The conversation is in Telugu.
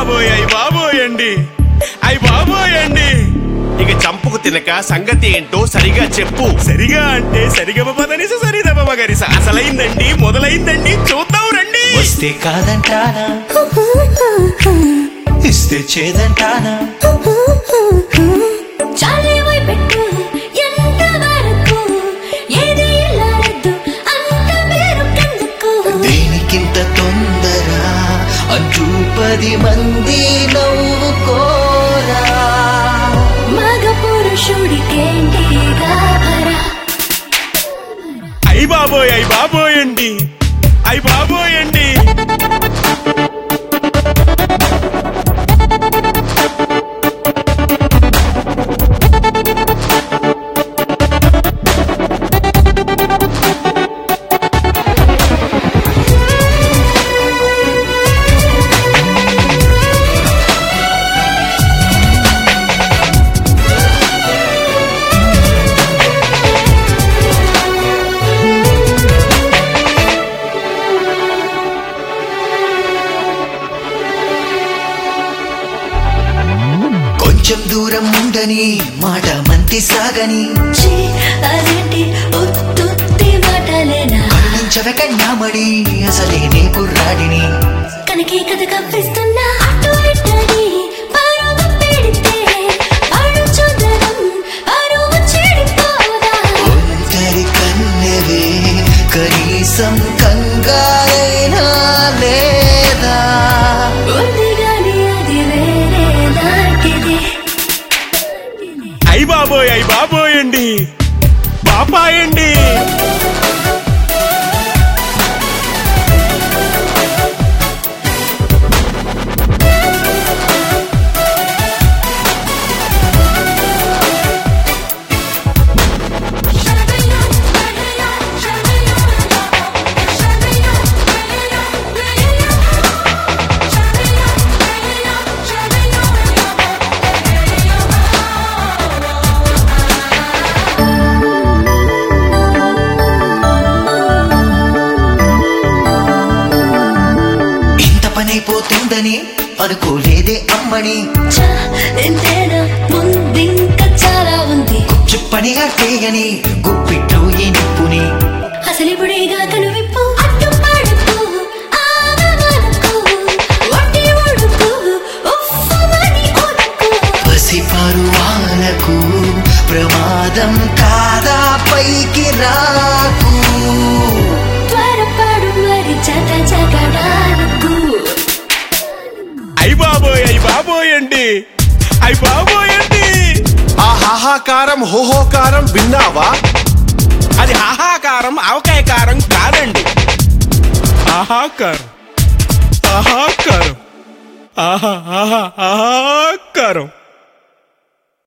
బాబోయ్ అయ్యి బాబోయండి అయ్యి బాబోయండి ఇక చంపుకు తినక సంగతి ఏంటో సరిగా చెప్పు సరిగా అంటే సరిగమ పదనిస సరిదమ మగరిస అసలైందండి మొదలైందండి చూద్దాం రండి వస్తే కాదంటానా ఇస్తే చేదంటానా చాలే పోయి పెట్టు ఎంత వరకు ఏది ఇల్లారద్దు అంత పేరు కిందకు దేనికింత తొందర అంటూ పది మంది నవ్వుకోరా మగ పురుషుడికేంటి గాభరా అయ్యి బాబోయ్ అయ్యి బాబోయండి అయ్యి బాబోయండి కొంచెం దూరం ఉండని మాట మంతి సాగని ఛీ, అదేంటి ఉత్తుత్తి మాటలేనా కరుణించవ కన్యామణి అసలే నీ కుర్రాడిని కనకి కథ కప్పిస్తున్నా అటు ఇట్టని పరువు పెడితే అడు చూడడం అరువు చెడిపోదా ఒంటరి కన్నెవే కనీసం కంగారైనా లేదా ఉంది గాని అది వేరే దాటిది అయ్యి బాబోయ్ అయ్యి బాబోయండి పాపాయండి ఇంత పనైపోతుందని అనుకోలేదే అమ్మని చా, ఎంతేనా ముందింక చాలా ఉంది చెప్పనిగా చేయని గుప్పిట్లో ఈ నిప్పుని అసలు ఇప్పుడేగా కనువిప్పు అడ్డు పడుకు ఆగమనుకు వడ్డీ ఉడుకు ఉఫ్ఫమని ఉడుకు పసిపారు వాళ్ళకు ప్రమాదం కాదా పైకి రాకు త్వరపడు మరి జగ జగడానికి అయ్యి బాబోయ్ అయ్యి బాబోయండి అయ్యి బాబోయండి ఆ హాహాకారం హోహోకారం విన్నావా అది హాహాకారం ఆవకాయ కారం కాదండి ఆహాకారం ఆహాకారం ఆహా ఆహా ఆహాకారం